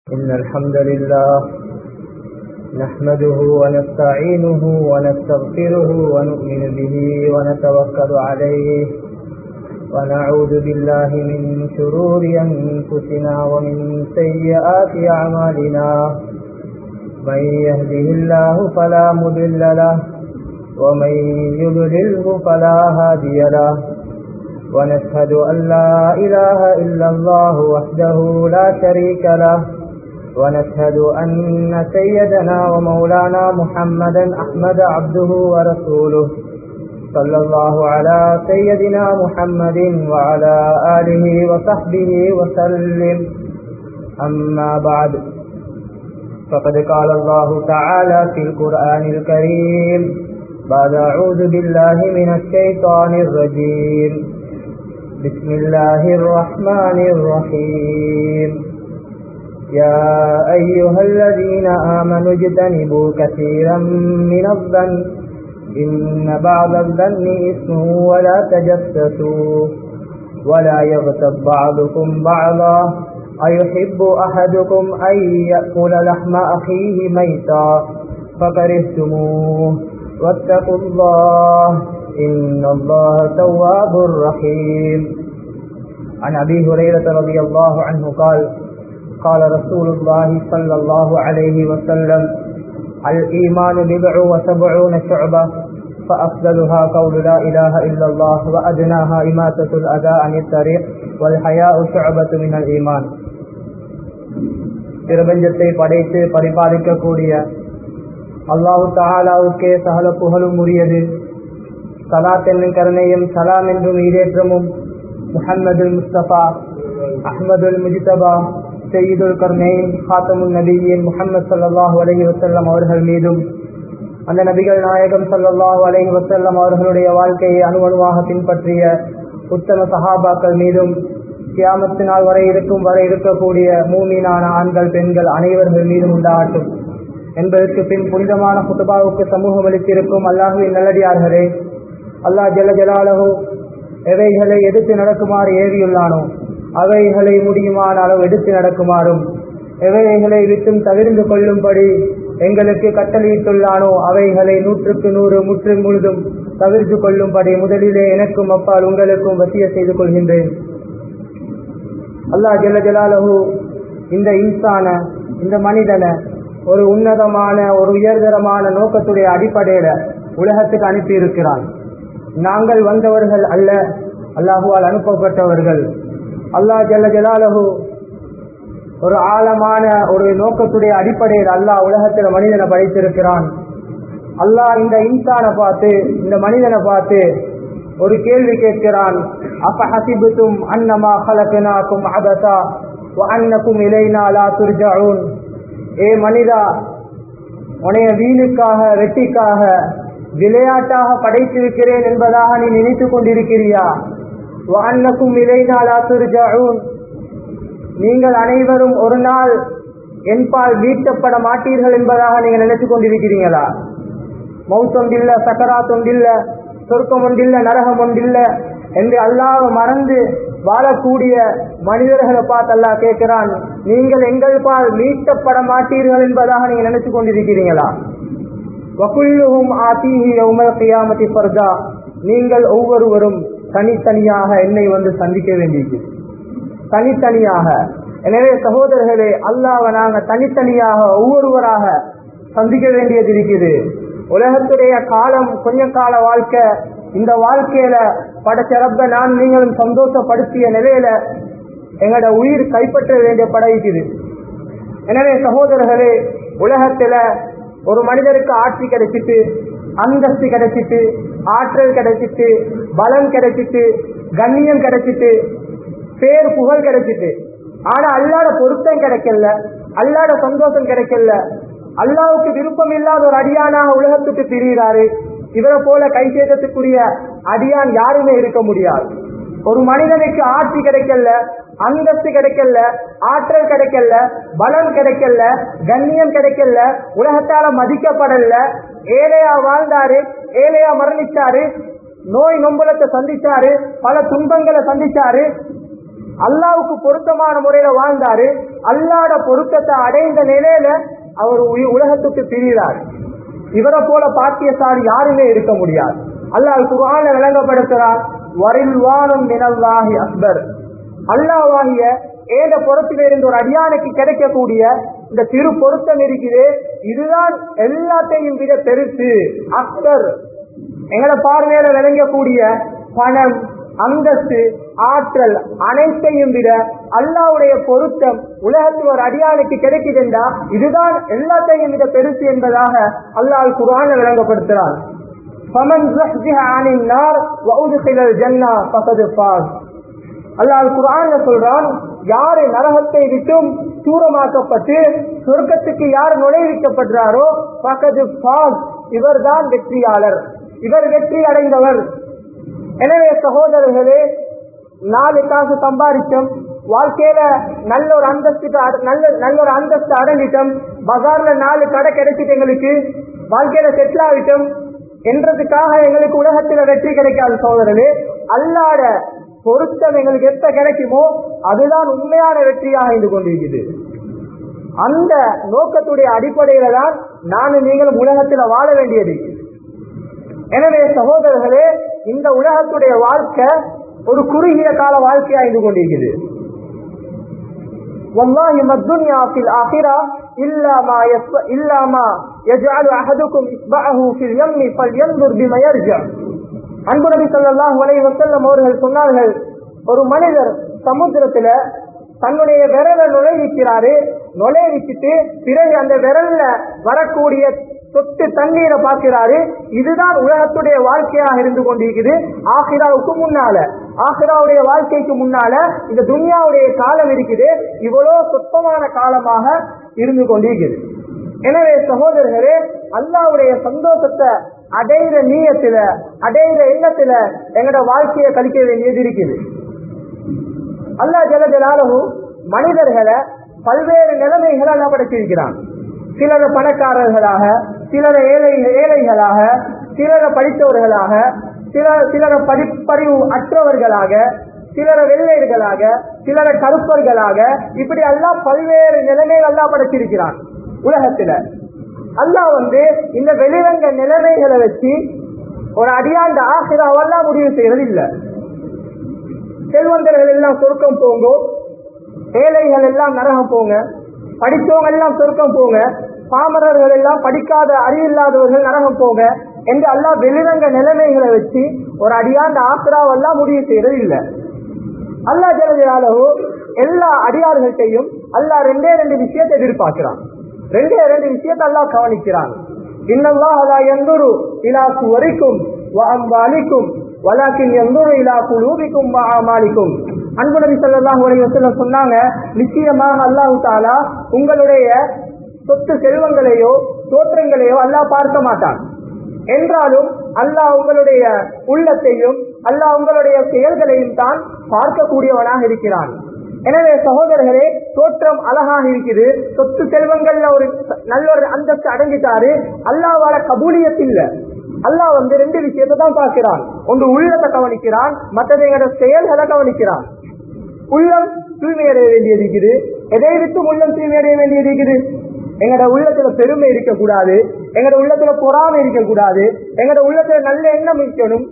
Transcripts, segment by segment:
إن الحمد لله نحمده ونستعينه ونستغفره ونؤمن به ونتوكل عليه ونعوذ بالله من شرور أنفسنا ومن سيئات أعمالنا من يهده الله فلا مضل له ومن يضلله فلا هادي له ونشهد أن لا إله إلا الله وحده لا شريك له ونشهد أن سيدنا ومولانا محمدا أحمد عبده ورسوله صلى الله على سيدنا محمد وعلى آله وصحبه وسلم أما بعد فقد قال الله تعالى في القرآن الكريم بعد أعوذ بالله من الشيطان الرجيم بسم الله الرحمن الرحيم يا أيها الذين آمنوا اجتنبوا كثيرا من الظن إن بعض الظن إثم ولا تجسسوا ولا يغتب بعضكم بعضا أيحب أحدكم أن يأكل لحم أخيه ميتا فكرهتموه واتقوا الله إن الله تواب رحيم عن أبي هريرة رضي الله عنه قال قال رسول الله صلى الله عليه وسلم الإيمان بضع وسبعون شعبة فأفضلها قول لا إله إلا الله وأدناها إماتة الأذى عن الطريق والحياء شعبة من الإيمان பிரபஞ்சத்தை படைத்து பரிபாலிக்கக்கூடிய அல்லாஹு தாலாவுக்கே சகல புகழும் உரியது சலாத் என்னும் கருணையும் சலாம் என்றும் ஈடேற்றமும் முஹம்மதுல் முஸ்தபா அஹ்மதுல் முஜிதபா செய்யுதுல் கர்னேன் ஹாத்தமுல் நபியின் முகமது சல்லாஹூ அலஹி வசல்லம் அவர்கள் மீதும் அந்த நபிகள் நாயகம் சல்லாஹூ அலஹி வசல்லம் அவர்களுடைய வாழ்க்கையை அணுவணுவாக பின்பற்றிய உத்தம சஹாபாக்கள் மீதும் கியாமத்து நாள் வரை இருக்கும் வரை இருக்கக்கூடிய மூமீனான ஆண்கள் பெண்கள் அனைவர்கள் மீதும் உண்டாகட்டும் என்பதற்கு பின் புனிதமான குத்துபாவுக்கு சமூகம் அளித்திருக்கும் அல்லாஹுவின் நல்லடியார்களே அல்லாஹ் ஜல ஜலாலஹோ எவைகளை எதிர்த்து நடக்குமாறு ஏவியுள்ளானோ அவைகளை முடியுமான அளவு எடுத்து நடக்குமாறும் எவைகளை விட்டும் தவிர்ந்து கொள்ளும்படி எங்களுக்கு கட்டளையிட்டுள்ளானோ அவைகளை நூற்றுக்கு நூறு முற்று முழுதும் தவிர்த்து கொள்ளும்படி முதலிலே எனக்கும் அப்பால் உங்களுக்கும் வசிய செய்து கொள்கின்றேன் அல்லா ஜல்ல ஜலாலஹு இந்த இன்சான இந்த மனிதனை ஒரு உன்னதமான ஒரு உயர்தரமான நோக்கத்துடைய அடிப்படையில உலகத்துக்கு அனுப்பி இருக்கிறான் நாங்கள் வந்தவர்கள் அல்ல அல்லாஹுவால் அனுப்பப்பட்டவர்கள் அல்லாஹ் ஜல்ல ஜலாலஹு ஒரு ஆழமான ஒரு நோக்கத்துடைய அடிப்படையில் அல்லாஹ் உலகத்தில் மனிதனை படைத்திருக்கிறான் அல்லாஹ் இந்த இன்சானை பார்த்து இந்த மனிதனை பார்த்து ஒரு கேள்வி கேட்கிறான் அப்ப ஹசிபுத்தும் அன்னமா ஹலக்கினாக்கும் அபசா அன்னக்கும் இலைனா லா துர்ஜாவும் ஏ மனிதா உனைய வீணுக்காக வெட்டிக்காக விளையாட்டாக படைத்திருக்கிறேன் என்பதாக நீ நினைத்துக் கொண்டிருக்கிறியா அன்னக்கும் இலைனா லா துர்ஜாவும் நீங்கள் அனைவரும் ஒரு நாள் என்பால் மீட்கப்பட மாட்டீர்கள் என்பதாக நீங்கள் நினைத்துக் கொண்டிருக்கிறீங்களா மௌத்தொண்டில்ல சக்கராத் ஒன்றில்ல சொர்க்கம் ஒன்றில்ல நரகம் ஒன்றில்ல என்று அல்லாஹ் மறந்து வாழக்கூடிய மனிதர்களை பார்த்து அல்லா கேட்கிறான் நீங்கள் எங்கள் பால் மீட்கப்பட மாட்டீர்கள் என்பதாக நீங்க நினைச்சு கொண்டிருக்கிறீங்களா வகுல்லுகும் ஆத்தீஹி உமர் கியாமதி பர்தா நீங்கள் ஒவ்வொருவரும் தனித்தனியாக என்னை வந்து சந்திக்க வேண்டியது தனித்தனியாக எனவே சகோதரர்களே அல்லாவை நாங்க தனித்தனியாக ஒவ்வொருவராக சந்திக்க வேண்டியது இருக்குது உலகத்துடைய காலம் கொஞ்ச கால வாழ்க்கை இந்த வாழ்க்கையில படைச்ச ரப்ப நான் நீங்களும் சந்தோஷப்படுத்திய நிலையில எங்களோட உயிர் கைப்பற்ற வேண்டிய படைக்குது எனவே சகோதரர்களே உலகத்துல ஒரு மனிதருக்கு ஆட்சி கிடைச்சிட்டு அந்தஸ்து கிடைச்சிட்டு ஆற்றல் கிடைச்சிட்டு பலம் கிடைச்சிட்டு கண்ணியம் கிடைச்சிட்டு பேர் புகழ் கிடைச்சிட்டு ஆனா அல்லாட பொருத்தம் கிடைக்கல அல்லாட சந்தோஷம் கிடைக்கல அல்லாவுக்கு விருப்பம் இல்லாத ஒரு அடியானாக உலகத்துக்கு பிரிகிறாரு இவரை போல கை சேதத்துக்குரிய அடியான் யாருமே இருக்க முடியாது ஒரு மனிதனுக்கு ஆட்சி கிடைக்கல அந்தஸ்து கிடைக்கல ஆற்றல் கிடைக்கல பலம் கிடைக்கல கண்ணியம் கிடைக்கல உலகத்தால மதிக்கப்படல ஏழையா வாழ்ந்தாரு ஏழையா மரணிச்சாரு நோய் நொம்பலத்தை சந்திச்சாரு பல துன்பங்களை சந்திச்சாரு அல்லாவுக்கு பொருத்தமான முறையில வாழ்ந்தாரு அல்லாட பொருத்தத்தை அடைந்த நிலையில அவர் உய- உலகத்துக்கு பிரிகிறார் இவரை போல பாக்கியசாலி யாருமே இருக்க முடியாது அல்லாஹ் குர்ஆன விளங்கப்படுத்துறார் வரில்வானம் மினல்லாஹி அக்பர் அல்லாஹ்வாகிய ஏத புறத்திலிருந்து ஒரு அடியானுக்கு கிடைக்கக்கூடிய இந்த திரு பொருத்தம் இருக்குது இதுதான் எல்லாத்தையும் விட பெருசு அக்பர் எங்களை பார்வையில விளங்கக்கூடிய பணம் அந்தஸ்து ஆற்றல் அனைத்தையும் விட அல்லாவுடைய பொருத்தம் உலகத்தில் ஒரு அடியானுக்கு கிடைக்குதுண்டா இதுதான் எல்லாத்தையும் விட பெருசு என்பதாக அல்லாஹ் குர்ஆன்ல விளங்கப்படுத்துகிறார் فمن زحزح عن النار وأدخل الجنة فقد فاز அல்லாஹ் குர்ஆன்ல சொல்றான் யாரு நரகத்தை விட்டும் தூரமாக்கப்பட்டு சொர்க்கத்துக்கு யார் நுழைவிக்கப்படுறாரோ பக்கத்து பாஸ் இவர்தான் வெற்றியாளர் இவர் வெற்றி அடைந்தவர் எனவே சகோதரர்களே நாலு காசு சம்பாதிச்சோம் வாழ்க்கையில நல்ல ஒரு அந்தஸ்துக்கு அட- நல்ல நல்ல ஒரு அந்தஸ்து அடைஞ்சிட்டோம் பஜார்ல நாலு கடை கிடைச்சிட்டு எங்களுக்கு வாழ்க்கையில செட்டில் ஆகிட்டோம் என்றதுக்காக எங்களுக்கு உலகத்துல வெற்றி கிடைக்காது சகோதரர்களே அல்லாட பொருத்தம் எங்களுக்கு எப்ப கிடைக்குமோ அதுதான் உண்மையான வெற்றியாக இருந்து கொண்டிருக்குது அந்த நோக்கத்துடைய அடிப்படையில தான் நானும் நீங்களும் உலகத்துல வாழ வேண்டியது எனவே சகோதரர்களே இந்த உலகத்துடைய வாழ்க்கை ஒரு குறுகிய கால வாழ்க்கையா இருந்து கொண்டிருக்குது والله ما الدنيا في الآخرة إلا ما يسب... إلا ما يجعل أحدكم إصبعه في اليم فلينظر بما يرجع அன்பு நபி ஸல்லல்லாஹு அலைஹி வஸல்லம் அவர்கள் சொன்னார்கள் ஒரு மனிதர் சமுத்திரத்துல தன்னுடைய விரலை நுழைவிக்கிறாரு நுழைவிச்சுட்டு பிறகு அந்த விரல்ல வரக்கூடிய சொட்டு தண்ணீரை பார்க்கிறாரு இதுதான் உலகத்துடைய வாழ்க்கையாக இருந்து கொண்டிருக்குது ஆஹிராவுக்கு முன்னால ஆஹிராவுடைய வாழ்க்கைக்கு முன்னால இந்த துனியாவுடைய காலம் இருக்குது இவ்வளோ சொற்பமான காலமாக இருந்து கொண்டிருக்குது எனவே சகோதரர்களே அல்லாவுடைய சந்தோஷத்தை அடைகிற நீயத்துல அடைகிற எண்ணத்துல எங்களோட வாழ்க்கையை கழிக்க வேண்டியது இருக்குது அல்லாஹ் ஜல ஜலாலஹு மனிதர்களை பல்வேறு நிலைமைகளை எல்லாம் படைச்சிருக்கிறான் சிலரை பணக்காரர்களாக சிலரை ஏழை ஏழைகளாக சிலரை படித்தவர்களாக சில சிலரை படிப்பறிவு அற்றவர்களாக சிலரை வெள்ளையர்களாக சிலரை கருப்பர்களாக இப்படி எல்லாம் பல்வேறு நிலைமைகள் எல்லாம் படைச்சிருக்கிறான் உலகத்துல அல்லாஹ் வந்து இந்த வெளிரங்க நிலைமைகளை வச்சு ஒரு அடியாண்ட ஆசிராவெல்லாம் முடிவு செய்யறது இல்லை செல்வந்தர்கள் எல்லாம் சொர்க்கம் போங்க ஏழைகள் எல்லாம் நரகம் போங்க படித்தவங்க எல்லாம் சொர்க்கம் போங்க பாமரர்கள் எல்லாம் படிக்காத அறிவில்லாதவர்கள் நரகம் போங்க என்று எல்லாம் வெளிரங்க நிலைமைகளை வச்சு ஒரு அடியாண்ட ஆசிராவெல்லாம் முடிவு செய்யறது இல்லை அல்லாஹ் ஜலஜலாலோ எல்லா அடியார்கள்ட்டையும் அல்லாஹ் ரெண்டே ரெண்டு விஷயத்தை எதிர்பார்க்கிறான் ரெண்டே ரெண்டு விஷயத்தை அல்லாஹ் கவனிக்கிறான் இன்னல்லாஹ் லா யன்துரு இலா சுவரிக்கும் வ அம்வாலிக்கும் வலாக்கின் யன்துரு இலா குலூபிக்கும் வ அமாலிக்கும் அன்பு நபி ஸல்லல்லாஹு அலைஹி வஸல்லம் சொன்னாங்க நிச்சயமாக அல்லாஹ் தஆலா உங்களுடைய சொத்து செல்வங்களையோ தோற்றங்களையோ அல்லாஹ் பார்க்க மாட்டான் என்றாலும் அல்லாஹ் உங்களுடைய உள்ளத்தையும் அல்லாஹ் உங்களுடைய செயல்களையும் தான் பார்க்கக்கூடியவனாக இருக்கிறான் எனவே சகோதரர்களே தோற்றம் அழகாக இருக்குது சொத்து செல்வங்கள்ல ஒரு நல்ல ஒரு அந்தஸ்து அடைஞ்சிட்டாரு அல்லாவால கபூலியத் இல்ல அல்லாஹ் வந்து ரெண்டு விஷயத்தை தான் பார்க்கிறான் ஒன்று உள்ளத்தை கவனிக்கிறான் மற்றது எங்களோட செயல்களை கவனிக்கிறான் உள்ளம் தூய்மையடைய வேண்டியது இருக்குது எதை விட்டும் உள்ளம் தூய்மையடைய வேண்டியது இருக்குது எங்களோட உள்ளத்துல பெருமை இருக்கக்கூடாது எங்களோட உள்ளத்துல பொறாமை இருக்கக்கூடாது எங்களோட உள்ளத்துல நல்ல எண்ணம் இருக்கணும்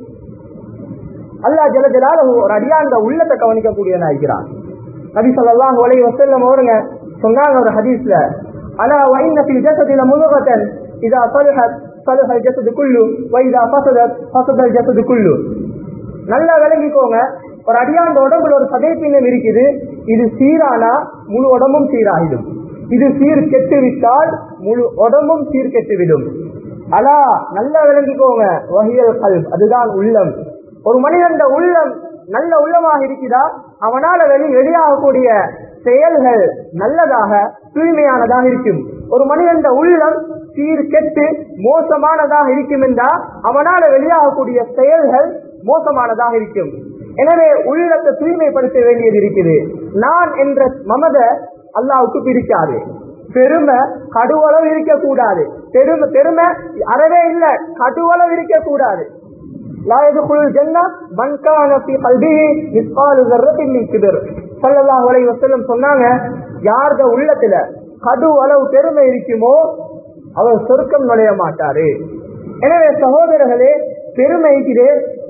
அல்லாஹ் ஜலஜலால ஒரு அடியான் உள்ளத்தை கவனிக்கக்கூடியவனா இருக்கிறான் நபி ஸல்லல்லாஹு அலைஹி வஸல்லம் அவருங்க சொன்னாங்க ஒரு ஹதீஸ்ல அலா வைன்ன ஃபில் ஜஸதி லமுதுகத்தன் இதா ஸலஹத் ஸலஹ ஜஸது குல்லு வ இதா ஃபஸதத் ஃபஸத ஜஸது குல்லு நல்லா விளங்கிக்கோங்க ஒரு அடியாண்ட உடம்புல ஒரு சதைப்பின்னம் இருக்குது இது சீரானா முழு உடம்பும் சீராகிடும் இது சீர் கெட்டு விட்டால் முழு உடம்பும் சீர் கெட்டு விடும் அலா நல்லா விளங்கிக்கோங்க வகியல் கல் அதுதான் உள்ளம் ஒரு மனிதன் உள்ளம் நல்ல உள்ளமாக இருக்குதா அவனால வெளி வெளியாகக்கூடிய செயல்கள் நல்லதாக தூய்மையானதாக இருக்கும் ஒரு மனிதன் உள்ளம் சீர் கெட்டு மோசமானதாக இருக்கும் என்றா அவனால வெளியாகக்கூடிய செயல்கள் மோசமானதாக இருக்கும் எனவே உள்ளத்தை தூய்மைப்படுத்த வேண்டியது இருக்குது நான் என்ற மமத அல்லாவுக்கு பிடிக்காது பெருமை கடுவளவு இருக்கக்கூடாது பெருமை பெருமை அறவே இல்லை கடுவளவு இருக்கக்கூடாது லா யதுகுல் ஜன்னா மன் கான ஃபீ கல்பிஹி மிஸ்காலு ذرة من كبر சல்லல்லாஹு அலைஹி வஸல்லம் சொன்னாங்க யார்த உள்ளத்துல கடு அளவு பெருமை இருக்குமோ அவர் சொர்க்கம் நுழைய மாட்டாரு எனவே சகோதரர்களே பெருமை இது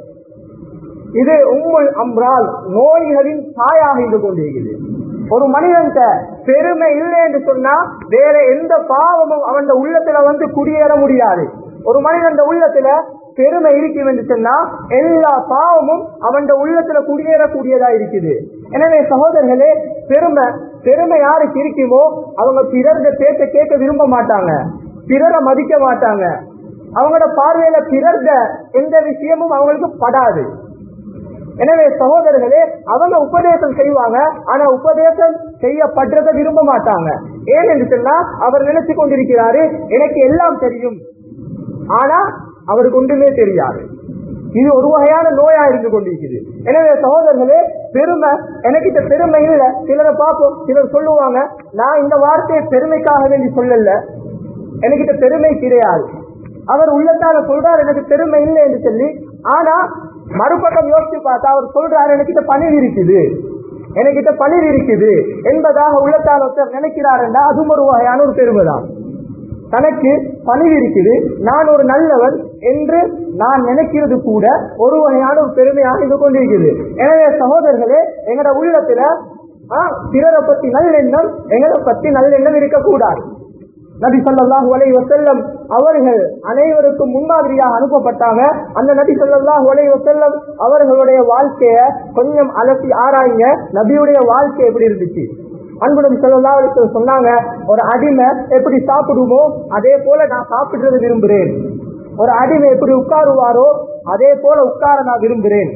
இது உம்முல் அம்ரால் நோய்களின் தாயாக இருந்து கொண்டிருக்கிறது ஒரு மனிதன் பெருமை இல்லை என்று சொன்னா வேற எந்த பாவமும் அவன் உள்ளத்துல வந்து குடியேற முடியாது ஒரு மனிதன் உள்ளத்துல பெருமை இருக்கும் என்று சொன்னா எல்லா பாவமும் அவன் உள்ளத்துல குடியேறக்கூடியதா இருக்குது எனவே சகோதரர்களே பெருமை பெருமை யாருக்கு இருக்குமோ அவங்க பிறர்த பேச்ச கேட்க விரும்ப மாட்டாங்க பிறரை மதிக்க மாட்டாங்க அவங்களோட பார்வையில பிறர்த எந்த விஷயமும் அவங்களுக்கு படாது எனவே சகோதரர்களே அவங்க உபதேசம் செய்வாங்க ஆனா உபதேசம் செய்யப்படுறத விரும்ப மாட்டாங்க ஏன் என்று சொன்னா அவர் நினைச்சு கொண்டிருக்கிறாரு எனக்கு எல்லாம் தெரியும் ஆனா அவருக்கு ஒன்றுமே தெரியாது இது ஒரு வகையான நோயா இருந்து கொண்டிருக்குது எனவே சகோதரர்களே பெருமை எனக்கிட்ட பெருமை இல்ல சிலரை பார்ப்போம் சிலர் சொல்லுவாங்க நான் இந்த வார்த்தையை பெருமைக்காக வேண்டி சொல்லல எனக்கிட்ட பெருமை கிடையாது அவர் உள்ளத்தால சொல்றார் எனக்கு பெருமை இல்லை என்று சொல்லி ஆனா மறுபக்கம் யோசிச்சு பார்த்தா அவர் சொல்றாரு எனக்கிட்ட பணிவு இருக்குது எனக்கிட்ட பணிவு இருக்குது என்பதாக உள்ளத்தால் ஒருத்தர் நினைக்கிறாருன்னா அதுவும் ஒரு வகையான ஒரு பெருமை தான் தனக்கு பணிவு இருக்குது நான் ஒரு நல்லவன் என்று நான் நினைக்கிறது கூட ஒரு வகையான ஒரு பெருமையாக இருந்து கொண்டிருக்கிறது எனவே சகோதரர்களே எங்கட உள்ளத்துல ஆஹ், பிறரை பத்தி நல்லெண்ணம் எங்களை பத்தி நல்லெண்ணம் இருக்கக்கூடாது நபி ஸல்லல்லாஹு அலைஹி வஸல்லம் அவர்கள் அனைவருக்கும் முன்மாதிரியாக அனுப்பப்பட்டாங்க அந்த நபி ஸல்லல்லாஹு அலைஹி வஸல்லம் அவர்களுடைய வாழ்க்கைய கொஞ்சம் அலசி ஆராய்ங்க நபியுடைய வாழ்க்கை எப்படி இருந்துச்சு அன்புடன் ஸல்லல்லாஹு அலைஹி வஸல்லம் சொன்னாங்க ஒரு அடிமை எப்படி சாப்பிடுமோ அதே போல நான் சாப்பிடுறது விரும்புகிறேன் ஒரு அடிமை எப்படி உட்காருவாரோ அதே போல உட்கார நான் விரும்புகிறேன்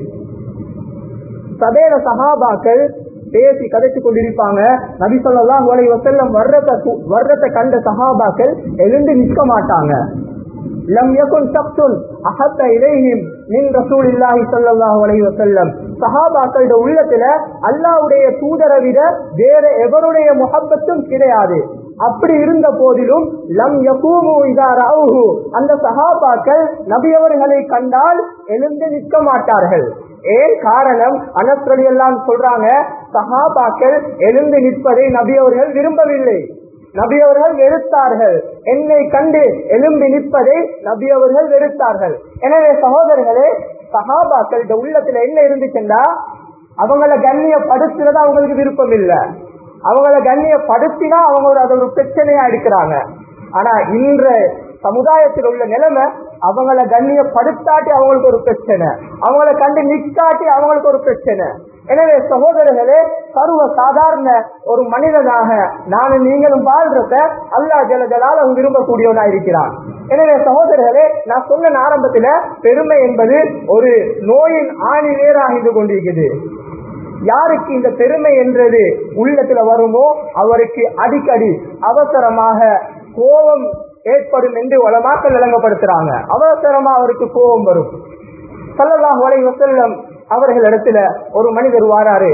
சபேர சஹாபாக்கள் பேசி கதைச்சு கொண்டிருப்பாங்க நபி ஸல்லல்லாஹு அலைஹி வஸல்லம் வர்றத வர்றத கண்ட சஹாபாக்கள் எழுந்து நிற்க மாட்டாங்க லம் யகுன் ஷக்ஸுன் அஹத்த இலைஹிம் மின் ரசூலில்லாஹி ஸல்லல்லாஹு அலைஹி வஸல்லம் சஹாபாக்களுடைய உள்ளத்துல அல்லாஹ்வுடைய தூதரை விட வேற எவருடைய முஹப்பத்தும் கிடையாது அப்படி இருந்த போதிலும் லம் யகூமு இதா ரவுஹு அந்த சஹாபாக்கள் நபி அவர்களை கண்டால் எழுந்து நிற்க மாட்டார்கள் ஏன் காரணம் அனஸ்ரலி எல்லாம் சொல்றாங்க சஹாபாக்கள் எழுந்து நிற்பதை நபி அவர்கள் விரும்பவில்லை நபி அவர்கள் வெறுத்தார்கள் என்னை கண்டு எழும்பி நிற்பதை நபி அவர்கள் வெறுத்தார்கள் எனவே சகோதரர்களே சஹாபாக்களிட உள்ளத்துல என்ன இருந்துச்சுன்னா அவங்கள கண்ணியப்படுத்துறது அவங்களுக்கு விருப்பம் இல்லை அவங்கள கண்ணியப்படுத்தினா அவங்க ஒரு அது ஒரு பிரச்சனையா எடுக்கிறாங்க ஆனா இன்ற சமுதாயத்தில் உள்ள நிலைமை அவங்கள கண்ணியப்படுத்தாட்டி அவங்களுக்கு ஒரு பிரச்சனை அவங்கள கண்டு நிற்காட்டி அவங்களுக்கு ஒரு பிரச்சனை எனவே சகோதரர்களே சர்வ சாதாரண ஒரு மனிதனாக நானும் நீங்களும் வாழ்றத அல்லா ஜலஜலால் அவங்க விரும்பக்கூடியவனா இருக்கிறான் எனவே சகோதரர்களே நான் சொன்ன ஆரம்பத்துல பெருமை என்பது ஒரு நோயின் ஆணி வேறாக இருந்து கொண்டிருக்குது யாருக்கு இந்த பெருமை என்றது உள்ளத்துல வருமோ அவருக்கு அடிக்கடி அவசரமாக கோபம் ஏற்படும் என்று உலமாக்கள் விளங்கப்படுத்துறாங்க அவசரமா அவருக்கு கோபம் வரும் சல்லல்லாஹு அலைஹி வஸல்லம் அவர்களிடத்துல ஒரு மனிதர் வாராரு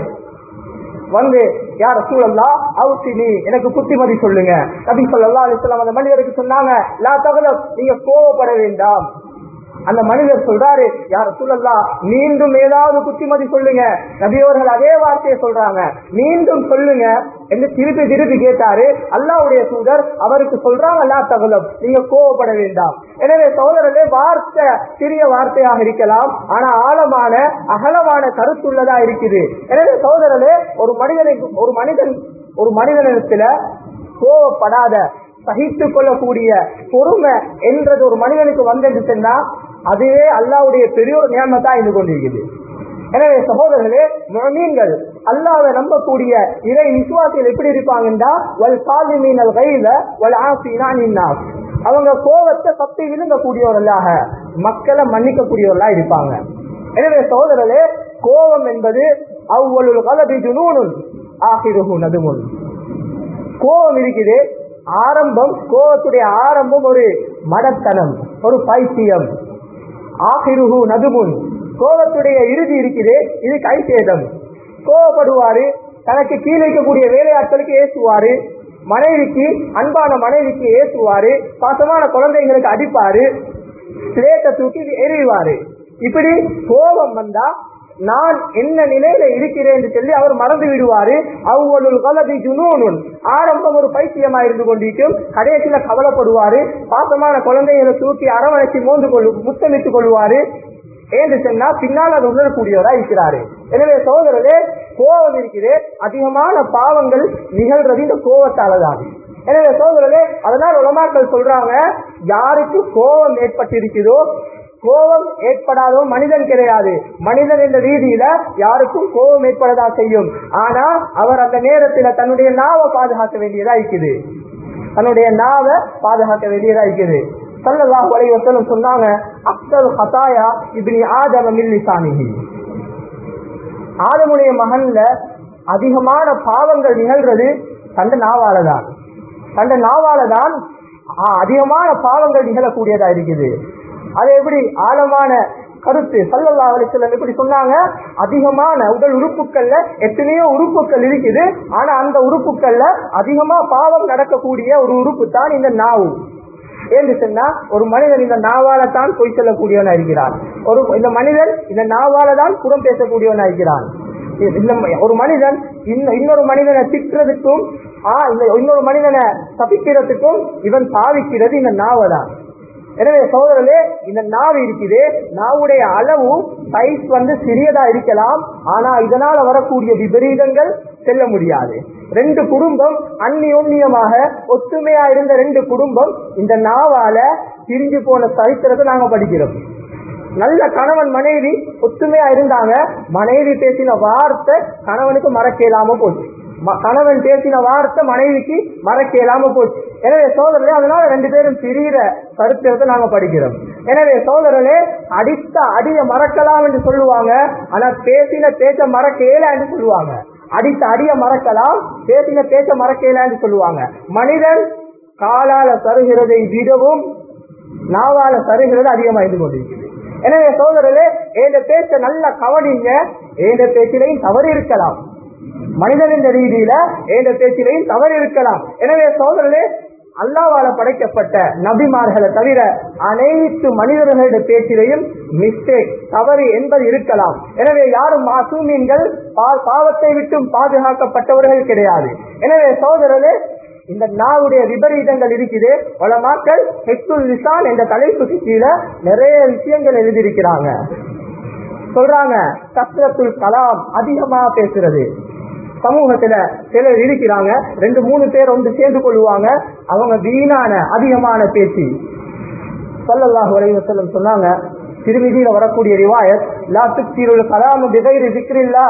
வந்து யார் சூழல்லா அவுசினி எனக்கு புத்திமதி சொல்லுங்க நபி ஸல்லல்லாஹு அலைஹி வஸல்லம் அந்த மனிதருக்கு சொன்னாங்க லா தகலப் நீங்க கோவப்பட வேண்டாம் அந்த மனிதர் சொல்றாரு யார் சொல்லலா மீண்டும் ஏதாவது புத்திமதி சொல்லுங்க நபியவர்கள் அதே வார்த்தையை சொல்றாங்க மீண்டும் சொல்லுங்க என்று திருப்பி திருப்பி கேட்டாரு அல்லாவுடைய தூதர் அவருக்கு சொல்றாங்க அல்லா தகலம் நீங்க கோவப்பட வேண்டாம் எனவே சோதரர்களே வார்த்தை சிறிய வார்த்தையாக இருக்கலாம் ஆனா ஆழமான அகலமான கருத்துள்ளதா இருக்குது எனவே சோதரர்களே ஒரு மனிதனுக்கு ஒரு மனிதன் ஒரு மனிதனிடத்துல கோவப்படாத சகித்துக் கொள்ளக்கூடிய பொறுமை என்றது ஒரு மனிதனுக்கு வந்தென்று சொன்னா அதுவே அல்லாவுடைய பெரிய ஒரு நியமத்தா இருந்து கொண்டிருக்குது எனவே சகோதரர்களே மீன்கள் அல்லாவை நம்பக்கூடிய இறை விசுவாசிகள் எப்படி இருப்பாங்கன்னா வல் சாதி மீனல் கையில வல் ஆசினா நின்னாஸ் அவங்க கோவத்தை தப்பி விழுங்கக்கூடியவர்களாக மக்களை மன்னிக்கக்கூடியவர்களா இருப்பாங்க எனவே சகோதரர்களே கோபம் என்பது அவ்வளவு கலபி ஜுனூனுன் ஆகிருகு நதுமுன் கோபம் இருக்குது ஆரம்பம் கோபத்துடைய ஆரம்பம் ஒரு மடத்தனம் ஒரு பைத்தியம் ஆகிருகு நதுமுன் கோபத்துடைய இறுதி இருக்குது இது கைசேதம் கோபப்படுவாரு தனக்கு கீழே இருக்கக்கூடிய வேலையாட்களுக்கு ஏசுவாரு மனைவிக்கு அன்பான மனைவிக்கு ஏசுவாரு பாசமான குழந்தைங்களுக்கு அடிப்பாரு சிலேட்டை தூக்கி எறிவாரு இப்படி கோபம் வந்தா நான் என்ன நிலையில இருக்கிறேன் என்று சொல்லி அவர் மறந்து விடுவாரு அவ்வளவு கலதி ஜுனூனுன் ஆரம்பம் ஒரு பைத்தியமா இருந்து கொண்டிருக்கும் கடைசியில கவலைப்படுவாரு பாசமான குழந்தைகளை தூக்கி அரவணைச்சு மோந்து கொள்ளு முத்தமிட்டுக் கொள்வாரு என்று சொன்னா பின்னால் அது உணரக்கூடியவரா இருக்கிறாரு எனவே சகோதரரே கோபம் இருக்கிறது அதிகமான பாவங்கள் நிகழ்றது இந்த கோபத்தாலதான் எனவே சோதரர்களே அதனால் உலமாக்கள் சொல்றாங்க யாருக்கு கோபம் ஏற்பட்டிருக்குதோ கோபம் ஏற்படாதோ மனிதன் கிடையாது மனிதன் என்ற ரீதியில யாருக்கும் கோபம் ஏற்படதா செய்யும் ஆனா அவர் அந்த நேரத்துல தன்னுடைய நாவை பாதுகாக்க வேண்டியதா இருக்குது தன்னுடைய நாவை பாதுகாக்க வேண்டியதா இருக்குது சல்லல்லாஹு அலைஹி வஸல்லம் சொன்னாங்க அக்தல் ஹதாயா இப்னி ஆதம மின் லிசானிஹி ஆதமுடைய மகன்ல அதிகமான பாவங்கள் நிகழ்றது தந்த நாவால தான் தந்த நாவால தான் அதிகமான பாவங்கள் நிகழக்கூடியதா இருக்குது அது எப்படி ஆழமான கருத்து சல்லல்லா அலிசல்லம் எப்படி சொன்னாங்க அதிகமான உடல் உறுப்புகள்ல எத்தனையோ உறுப்புகள் இருக்குது ஆனா அந்த உறுப்புகள்ல அதிகமா பாவம் நடக்கக்கூடிய ஒரு உறுப்பு தான் இந்த நாவு ஏன்னு சொன்னா ஒரு மனிதன் இந்த நாவால தான் பொய் சொல்லக்கூடியவனா இருக்கிறான் ஒரு இந்த மனிதன் இந்த நாவால தான் புறம் பேசக்கூடியவனா இருக்கிறான் இந்த ஒரு மனிதன் இன்னொரு மனிதனை திட்டுறதுக்கும் இந்த இன்னொரு மனிதனை தப்பிக்கிறதுக்கும் இவன் பாவிக்கிறது இந்த நாவை தான் எனவே சோதரர்களே இந்த நாவு இருக்குது நாவுடைய அளவு சைஸ் வந்து சிறியதா இருக்கலாம் ஆனா இதனால வரக்கூடிய விபரீதங்கள் செல்ல முடியாது ரெண்டு குடும்பம் அந்நியோன்யமாக ஒத்துமையா இருந்த ரெண்டு குடும்பம் இந்த நாவால பிரிஞ்சு போன சரித்திரத்தை நாங்க படிக்கிறோம் நல்ல கணவன் மனைவி ஒத்துமையா இருந்தாங்க மனைவி பேசின வார்த்தை கணவனுக்கு மறக்க இயலாம போச்சு கணவன் பேசின வார்த்தை மனைவிக்கு மறக்க இயலாம போச்சு எனவே சோதரர்களே அதனால ரெண்டு பேரும் பிரிகிற சரித்திரத்தை நாங்க படிக்கிறோம் எனவே சோதரர்களே அடித்த அடிய மறக்கலாம் என்று சொல்லுவாங்க ஆனா பேசின பேச்ச மறக்க இயலா என்று சொல்லுவாங்க அடித்த அடிய மறக்கலாம் பேசின பேச்ச மறக்க இயலா என்று சொல்லுவாங்க மனிதன் காலால தருகிறதை விடவும் நாவால தருகிறது அதிகமா இருந்து கொண்டிருக்கிறது எனவே சோதரர்களே ஏந்த பேச்ச நல்லா கவனிங்க ஏந்த பேச்சிலையும் தவறு இருக்கலாம் மனிதனின் ரீதியில ஏந்த பேச்சிலையும் தவறு இருக்கலாம் எனவே சோதரர்களே அல்லாவால படைக்கப்பட்ட நபிமார்களை தவிர அனைத்து மனிதர்களுடைய பேச்சிலையும் மிஸ்டேக் தவறு என்பது இருக்கலாம் எனவே யாரும் மாசூமீன்கள் பாவத்தை விட்டும் பாதுகாக்கப்பட்டவர்கள் கிடையாது எனவே சோதரர்களே இந்த நாவுடைய விபரீதங்கள் இருக்குது பல மக்கள் ஹெக்துல் லிசான் என்ற தலைப்புக்கு கீழே நிறைய விஷயங்கள் எழுதியிருக்கிறாங்க சொல்றாங்க கஸ்ரத்துல் கலாம் அதிகமா பேசுறது சமூகத்துல சிலர் இருக்கிறாங்க ரெண்டு மூணு பேர் வந்து சேர்ந்து கொள்வாங்க அவங்க வீணான அதிகமான பேச்சு சொல்லல்லாஹு வரைவசல்லம் சொன்னாங்க திருவிதியில வரக்கூடிய ரிவாயத் லா துக்திருள் கலாம் பிகைரி சிக்ரில்லா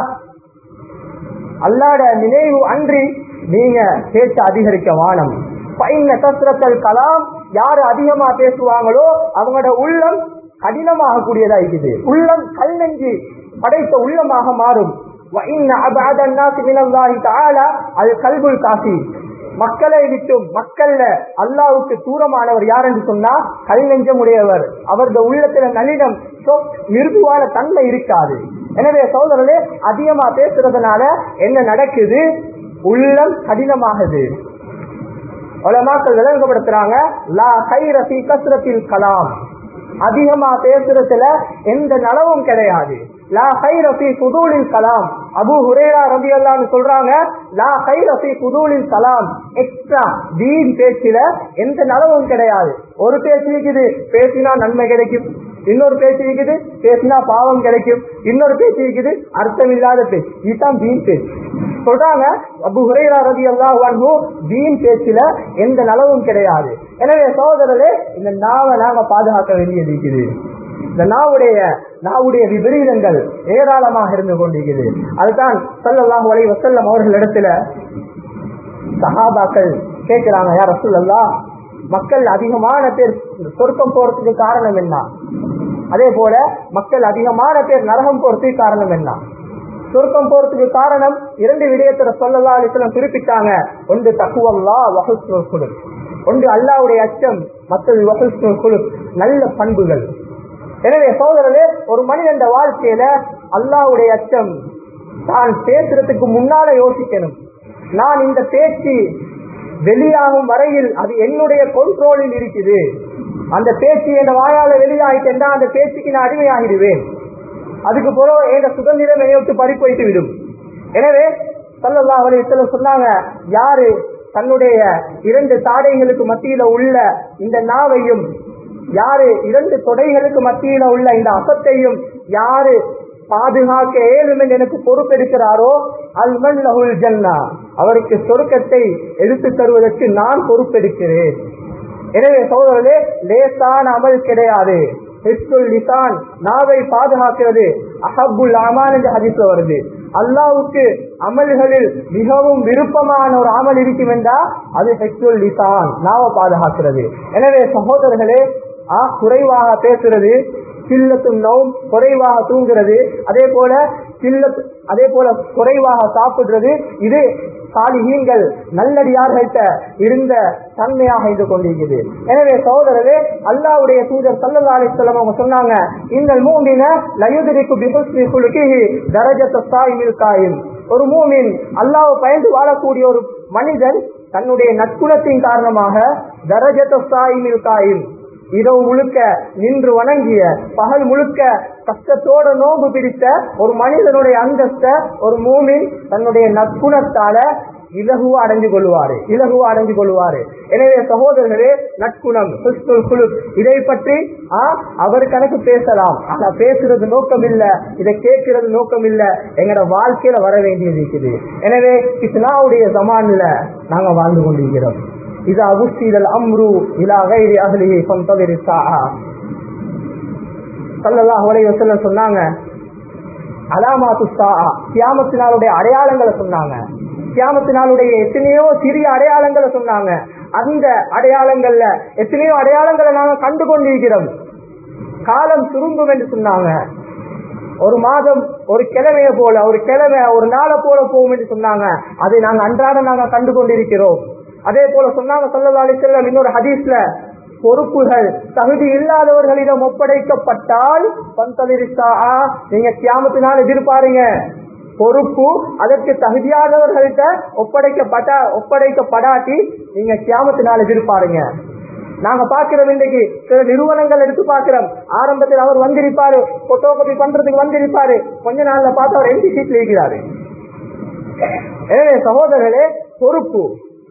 அல்லாட நினைவு அன்றி நீங்க பேச்ச அதிகரிக்க வானம் பைன கஸ்ரத்தல் கலாம் யாரு அதிகமா பேசுவாங்களோ அவங்களோட உள்ளம் கடினமாக கூடியதா இருக்குது உள்ளம் கல் நெஞ்சு படைத்த உள்ளமாக மாறும் மக்களை விட்டும் மக்கள்ல அல்லாவுக்கு தூரமானவர் யார் என்று சொன்னா கல் நெஞ்சமுடையவர் அவரது உள்ளத்துல நளினம் மிருதுவான தன்மை இருக்காது எனவே சோதரர்களே அதிகமா பேசுறதுனால என்ன நடக்குது உள்ளம் கடினமாகுது உலமாக்கள் விளங்கப்படுத்துறாங்க லா கைரசி கசுரத்தில் கலாம் அதிகமா பேசுறதுல எந்த நலவும் கிடையாது லா கைரசி புதூலில் கலாம் அபு ஹுரேரா ரபி அல்லான்னு சொல்றாங்க லா கைரசி புதூலில் கலாம் எக்ஸ்ட்ரா வீண் பேச்சில எந்த நலவும் கிடையாது ஒரு பேச்சு இருக்குது பேசினா நன்மை கிடைக்கும் இன்னொரு பேச்சு இருக்குது பேசினா பாவம் கிடைக்கும் இன்னொரு பேச்சு இருக்குது அர்த்தம் இல்லாத பேச்சு இதுதான் வீண் பேச்சு சொல்றாங்க அபு ஹுரேரா ரதி அல்லா வீண் பேச்சுல எந்த நலவும் கிடையாது எனவே சகோதரரே இந்த நாவை நாங்க பாதுகாக்க வேண்டியது இருக்குது இந்த நாவுடைய நாவுடைய விபரீதங்கள் ஏராளமாக இருந்து கொண்டிருக்கிறது அதுதான் சல்லல்லாஹு அலைஹி வஸல்லம் அவர்களிடத்துல சஹாபாக்கள் கேட்கிறாங்க யார் ரசூலல்லா மக்கள் அதிகமான பேர் சொர்க்கம் போறதுக்கு காரணம் என்ன அதே போல மக்கள் அதிகமான பேர் நரகம் போறதுக்கு காரணம் என்ன சொர்க்கம் போறதுக்கு காரணம் இரண்டு விடயத்துல சொல்லலா அலிஸ்லாம் குறிப்பிட்டாங்க ஒன்று தக்குவல்லா வகுல் குழு ஒன்று அல்லாவுடைய அச்சம் மற்றது வகுல் குழு நல்ல பண்புகள் எனவே சோதரர்களே ஒரு மனிதன் வாழ்க்கையில அல்லாவுடைய அச்சம் தான் பேசுறதுக்கு முன்னால யோசிக்கணும் நான் இந்த பேச்சு வெளியாகும் வரையில் அது என்னுடைய கொண்ட்ரோலில் இருக்குது அந்த பேச்சு என் வாயால வெளியாயிட்டா அந்த பேச்சுக்கு நான் அடிமையாகிடுவேன் அதுக்கு பிறகு எங்க சுதந்திரம் என்னை விட்டு பறி போயிட்டு விடும் எனவே சல்லல்லாஹு அலைஹி வஸல்லம் சொன்னாங்க யாரு தன்னுடைய இரண்டு தாடைகளுக்கு மத்தியில உள்ள இந்த நாவையும் யாரு இரண்டு தொடைகளுக்கு மத்தியில உள்ள இந்த அசத்தையும் யாரு பாதுகாக்க ஏழும் என்று எனக்கு பொறுப்பெடுக்கிறாரோ அல்மன் லஹுல் ஜன்னா அவருக்கு சொர்க்கத்தை எடுத்து தருவதற்கு நான் பொறுப்பெடுக்கிறேன் எனவே சோதரர்களே லேசான அமல் கிடையாது ஹிஸ்புல் லிசான் நாவை பாதுகாக்கிறது அஹப்புல் அமான் என்ற ஹதீஸ்ல வருது அல்லாவுக்கு அமல்களில் மிகவும் விருப்பமான ஒரு அமல் இருக்கும் என்றா அது ஹெக்சுவல் லிசான் நாவை பாதுகாக்கிறது எனவே சகோதரர்களே ஆ, குறைவாக பேசுறது கில்லத்தும் நோம் குறைவாக தூங்குறது அதே போல கில்லத் அதே போல குறைவாக சாப்பிடுறது இது சாலிஹீன்கள் நல்லடியார்கள்ட்ட இருந்த தன்மையாக இருந்து கொண்டிருக்கிறது எனவே சகோதரரே அல்லாவுடைய தூதர் சல்லல்லா அலிஸ்லாம் அவங்க சொன்னாங்க இந்த மூமின லயுதரிக்கு பிஹுஸ்னி குலுக்கிஹி தரஜத்த சாயிமில் காயும் ஒரு மூமின் அல்லாவை பயந்து வாழக்கூடிய ஒரு மனிதன் தன்னுடைய நற்குணத்தின் காரணமாக தரஜத்த சாயிமில் காயும் இரவு முழுக்க நின்று வணங்கிய பகல் முழுக்க கஷ்டத்தோட நோம்பு பிடித்த ஒரு மனிதனுடைய அந்தஸ்த ஒரு மூமின் தன்னுடைய நற்குணத்தால இலகுவா அடைஞ்சு கொள்வாரு இலகுவா அடைஞ்சு கொள்வாரு எனவே சகோதரர்களே நற்குணம் ஹுஸ்னுல் குலுக் இதை பற்றி ஆ, அவர் கணக்கு பேசலாம் ஆனா பேசுறது நோக்கம் இல்ல இதை கேட்கிறது நோக்கம் இல்ல எங்கட வாழ்க்கையில வர வேண்டியது இருக்குது எனவே இஸ்லாவுடைய ஜமான்ல நாங்க வாழ்ந்து கொண்டிருக்கிறோம் இது அகுஸ்தீரல் அம்ரு இலா கைரி அகலிஹி ஃபந்ததிரி சாஆ ஸல்லல்லாஹு அலைஹி வஸல்லம் சொன்னாங்க அலாமாத்து சாஆ கியாமத்தினாலுடைய அடையாளங்களை சொன்னாங்க கியாமத்தினாலுடைய எத்தனையோ சிறிய அடையாளங்களை சொன்னாங்க அந்த அடையாளங்கள்ல எத்தனையோ அடையாளங்களை நாங்க கண்டு கொண்டிருக்கிறோம் காலம் சுருங்கும் என்று சொன்னாங்க ஒரு மாதம் ஒரு கிழமைய போல ஒரு கிழமை ஒரு நாளை போல போகும் என்று சொன்னாங்க அதை நாங்க அன்றாட நாங்க கண்டு கொண்டிருக்கிறோம் அதே போல சொன்னாங்க சல்லல்லாஹு அலைஹி வஸல்லம் இன்னொரு ஹதீஸ்ல பொறுப்புகள் தகுதி இல்லாதவர்களிடம் ஒப்படைக்கப்பட்டால் பந்தலிரிசா நீங்க கியாமத்தினால் எதிர்பாருங்க பொறுப்பு அதற்கு தகுதியானவர்கள்ட்ட ஒப்படைக்கப்பட்ட ஒப்படைக்கப்படாட்டி நீங்க கியாமத்தினால் எதிர்பாருங்க நாங்க பாக்குறோம் இன்றைக்கு சில நிறுவனங்கள் எடுத்து பாக்குறோம் ஆரம்பத்தில் அவர் வந்திருப்பாரு போட்டோ காப்பி பண்றதுக்கு வந்திருப்பாரு கொஞ்ச நாள்ல பார்த்து அவர் எம்பி சீட்ல இருக்கிறாரு எனவே சகோதரர்களே பொறுப்பு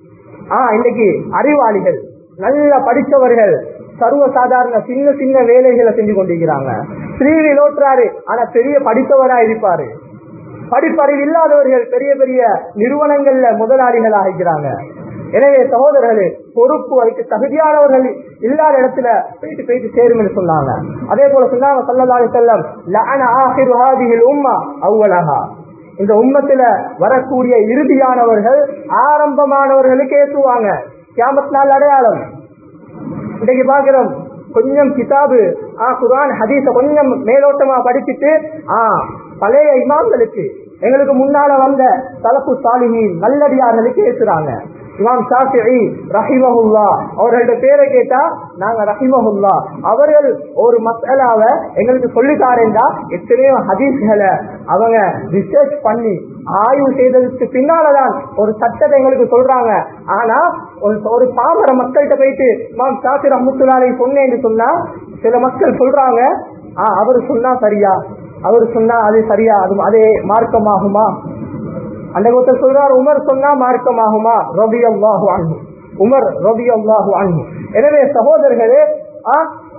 ஆஹ் இன்னைக்கு அறிவாளிகள் நல்ல படித்தவர்கள் சர்வ சாதாரண சின்ன சின்ன வேலைகளை செஞ்சு கொண்டிருக்கிறாங்க ஸ்ரீவில் ஓட்டுறாரு ஆனா பெரிய படித்தவரா இருப்பாரு படிப்பறிவு இல்லாதவர்கள் பெரிய பெரிய நிறுவனங்கள்ல முதலாளிகள் ஆகிறாங்க எனவே சகோதரர்களே பொறுப்பு அதுக்கு தகுதியானவர்கள் இல்லாத இடத்துல போயிட்டு போயிட்டு சேரும் என்று சொன்னாங்க அதே போல சொன்னாங்க சல்லல்லாஹு செல்லம் லஅன ஆஹிரு ஹாதிஹில் உம்மா அவ்வளஹா இந்த உம்மத்துல வரக்கூடிய இறுதியானவர்கள் ஆரம்பமானவர்களுக்கு ஏசுவாங்க கியாமத் நாள் அடையாளம் இன்னைக்கு பாக்குறோம் கொஞ்சம் கிதாபு ஆ குரான் ஹதீஸ கொஞ்சம் மேலோட்டமா படிச்சுட்டு ஆ பழைய இமாம்களுக்கு எங்களுக்கு முன்னால வந்த தலப்பு சாலிஹின் நல்லடியார்களுக்கு ஏசுறாங்க இமாம் ஷாஃபிஇ ரஹிமஹுல்லா அவர்களோட பேரை கேட்டா நாங்க ரஹிமஹுல்லா அவர்கள் ஒரு மசாலாவை எங்களுக்கு சொல்லித்தாரேண்டா எத்தனையோ ஹதீஸ்களை அவங்க ரிசர்ச் பண்ணி ஆய்வு செய்ததுக்கு பின்னாலதான் ஒரு சட்டத்தை எங்களுக்கு சொல்றாங்க ஆனா ஒரு ஒரு பாமர மக்கள்கிட்ட போயிட்டு மாம் ஷாஃபி ரஹமுத்துல்லாரை சொன்னேன்னு சொன்னா சில மக்கள் சொல்றாங்க ஆ அவர் சொன்னா சரியா அவர் சொன்னா அது சரியா அது அதே மார்க்கமாகுமா அந்த ஒருத்தர் சொல்றார் உமர் சொன்னா மார்க்கமாகுமா ரபி அல்லாஹு அன்பு உமர் ரபி அல்லாஹு அன்பு எனவே சகோதரர்களே ஆ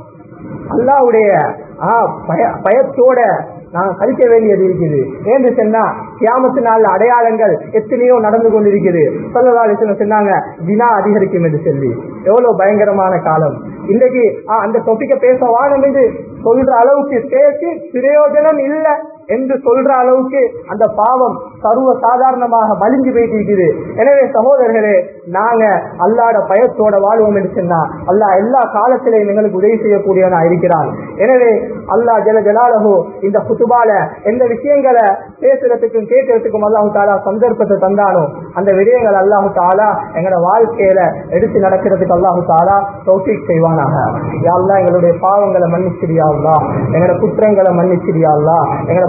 அல்லாவுடைய ஆ பய பயத்தோட நான் கழிக்க வேண்டியது இருக்குது ஏன்னு சொன்னா கியாமத்து நாள் அடையாளங்கள் எத்தனையோ நடந்து கொண்டிருக்குது சொல்லலாலோசனை சொன்னாங்க தினா அதிகரிக்கும் என்று சொல்லி எவ்வளவு பயங்கரமான காலம் இன்றைக்கு ஆ, அந்த தொப்பிக்க பேச வானம் என்று சொல்ற அளவுக்கு பேசி பிரயோஜனம் இல்லை என்று சொல்ற அளவுக்கு அந்த பாவம் சர்வ சாதாரணமாக மலிஞ்சு போயிட்டு இருக்குது எனவே சகோதரர்களே நாங்க அல்லாட பயத்தோட வாழ்வோம் என்று சொன்னா அல்லாஹ் எல்லா காலத்திலையும் எங்களுக்கு உதவி செய்யக்கூடியவனா இருக்கிறான் எனவே அல்லாஹ் ஜல ஜலாலஹோ இந்த குத்துபால எந்த விஷயங்களை பேசுறதுக்கும் கேட்கறதுக்கும் அல்லாஹு தாலா சந்தர்ப்பத்தை தந்தானோ அந்த விடயங்கள் அல்லாஹு தாலா எங்களோட வாழ்க்கையில எடுத்து நடக்கிறதுக்கு அல்லாஹு தாலா தௌஃபீக் செய்வானாக யா அல்லாஹ் எங்களுடைய பாவங்களை மன்னிச்சிடியா அல்லா எங்களோட குற்றங்களை மன்னிச்சிடியா அல்லா எங்களோட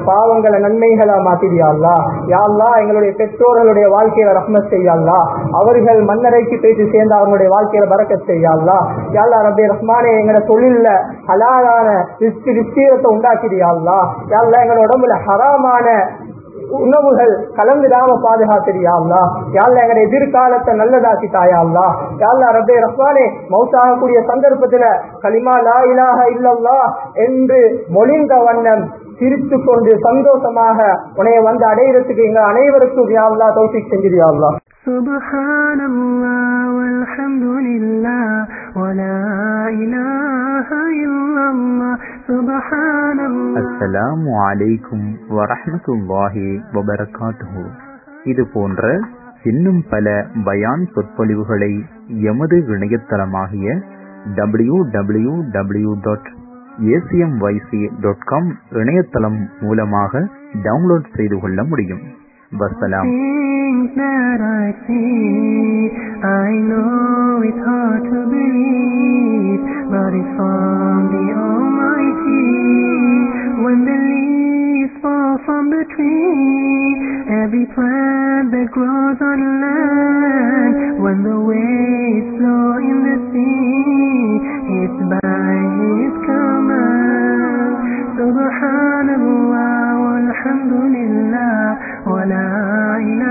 பாவங்களை நன்மைகளா மாத்திரியாள்லா யாழ்லா எங்களுடைய பெற்றோர்களுடைய வாழ்க்கையில ரஹ்மத் செய்யாள்லா அவர்கள் மன்னரைக்கு பேசி சேர்ந்து அவங்களுடைய வாழ்க்கையில பறக்க செய்யாள்லா யாழ்லா ரபே ரஹ்மானே எங்களோட தொழில்ல ஹலாலான விஸ்தீரத்தை உண்டாக்கிறியாள்லா யாழ்லா எங்களோட உடம்புல ஹராமான உணவுகள் கலந்துடாம பாதுகாத்திரியாள்லா யாழ்ல எங்களுடைய எதிர்காலத்தை நல்லதாக்கி தாயாள்லா யாழ்லா ரபே ரஹ்மானே மௌத்தாகக்கூடிய சந்தர்ப்பத்துல கலிமா லா இலாஹ இல்லல்லா என்று மொழிந்த வண்ணம் சிரித்து கொண்டு சந்தோஷமாக உனைய வந்து அடையிறதுக்கு எங்க அனைவருக்கும் யாழ்லா தௌசிக் செஞ்சிருயாள்லா سبحان الله والحمد لله ولا إله إلا الله سبحان الله அஸ்ஸலாமு அலைக்கும் வரஹ்மத்துல்லாஹி வபரகாத்துஹு இது போன்ற இன்னும் பல பயான் சொற்பொழிவுகளை எமது இணையதளமாகிய W W W dot ACMYC dot com இணையதளம் மூலமாக டவுன்லோட் செய்து கொள்ள முடியும் வசலாம் Things that I see, I know it's hard to believe, but it's from the Almighty. When the leaves fall from the tree, every plant that grows on land, when the waves flow in the sea, it's by His command. Subhanallah walhamdulillah wa la ilaha